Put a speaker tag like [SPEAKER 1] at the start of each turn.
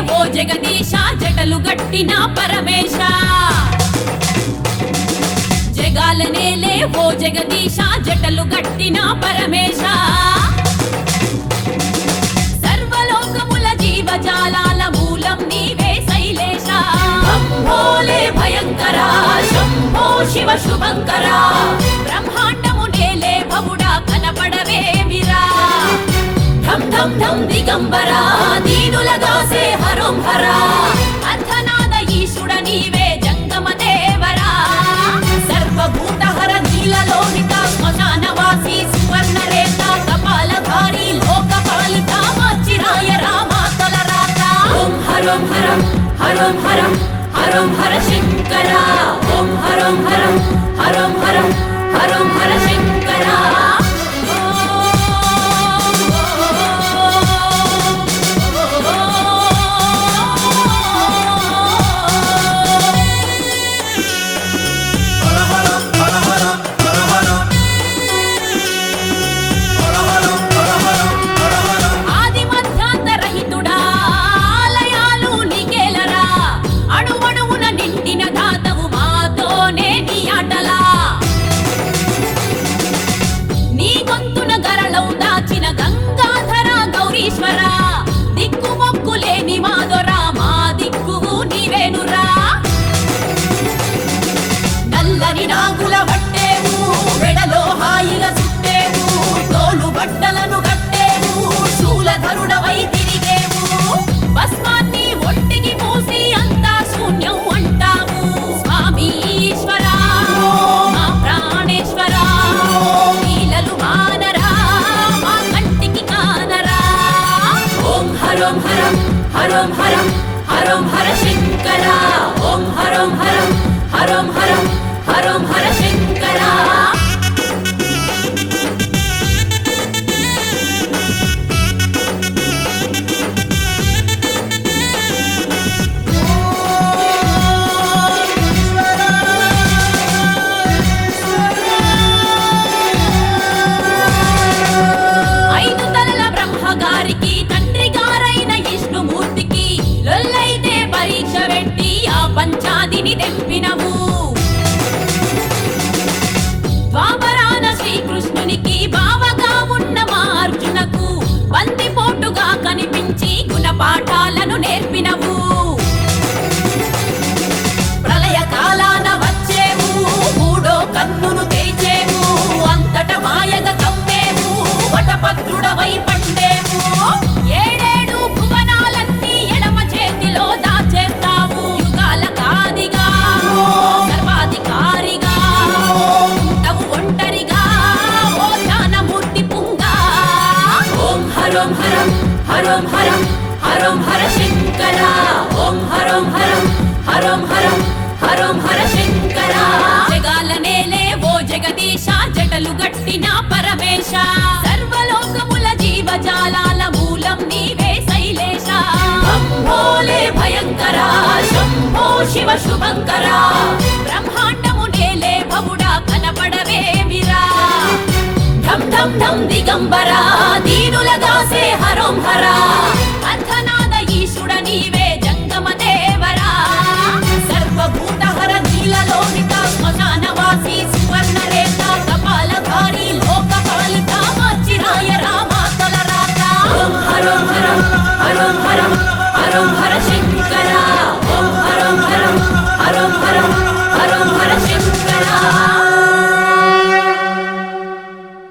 [SPEAKER 1] ఓ జగదీశ జటలు గట్టిన పరమేశ జగాలనేలే ఓ జగదీశ జటలు గట్టిన పరమేశ సర్వలోకముల జీవజాలాల మూలం నీవే శైలేశ భోలే భయంకర శంభో శివ శుభంకర బ్రహ్మాండము నేలే భవుడా కనపడవే విరా ఢం ఢం ఢం దిగంబర దీనుల దాసే హరం హర అర్ధనాద ఈశుడ నీవే జంగమ దేవరా సర్వభూతహర నీలలోహిత శ్మశానవాసి సువర్ణరేత కపాలధారి లోకపాలిత చిరాయ రామాతల రాత ఓం హరం హరం హరం హరం హరం హర శంకర ఓం హరం హరం హరం హరం హరం హర శంకర ఆది మధ్యాంతరహితుడా ఆలయాలు నీకేలరా అణువణువున నిండిన దాతవు మాతోనే నీ ఆటలా నీ గొంతున గరళం దాచిన గంగాధర గౌరీశ్వర దిక్కు మొక్కు లేని మాదొరా మా దిక్కువు నీవేనురా నల్లని నాగుల పట్టేవు వెడలో హాయిగా చుట్టేవు తోలు బట్టలను కట్టేవు శూలధరుడవై తిరిగేవు భస్మాన్ని ఒంటికి మూసి అంతా శూన్యం అంటావు స్వామి ఈశ్వర మా ప్రాణేశ్వర లీలలు మానరా మా కంటికి కానరా ఓం హరం హరం హరం హరం హరం హర శంకర ఓం హరం హరం హరం హరం హరం హర శంకర ఐదు తలల బ్రహ్మగారికి తండ్రి గారైన విష్ణుమూర్తికి లొల్లైతే పరీక్ష పెట్టి ఆ పంచాదిని తెంపినవు ద్వాపరాన శ్రీకృష్ణునికి బావగా ఉన్న మా అర్జునకు బందిపోటుగా కనిపించి గుణపాఠాలను నేర్పినవు ప్రళయ కాలాన వచ్చేవు మూడో కన్నును తెరిచేవు అంతట మాయగ కమ్మేవు వటపత్రుడవై పండేవు ఏడేడు భువనాలన్నీ ఎడమ చేతిలో దాచేస్తావు యుగాల కాదిగా సర్వాధికారిగా ఉంటావు ఒంటరిగా ఓ జ్ఞానమూర్తి పుంగా ఓం హరం హరం హరం హరం హరం హర శంకర ఓం హరం హరం హరం హరం హరం హర శంకర జగాల నేలే ఓ జగదీశ జటలు గట్టిన పరమేశ సర్వలోకముల జీవజాలాల మూలం నీవే శైలేశ భోలే భయంకర శంభో శివ శుభంకర బ్రహ్మాండము నేలే భవుడా కనపడవే విరా ఢం ఢం ఢం దిగంబర దీనుల దాసే హరం హర అర్ధనాద ఈశుడ నీవే జంగమ దేవరా సర్వభూతహర నీలలోహిత శ్మశానవాసి సువర్ణరేత కపాలధారి లోకపాలిత చిరాయ రామాతల రాత హరం హరం హరం హరం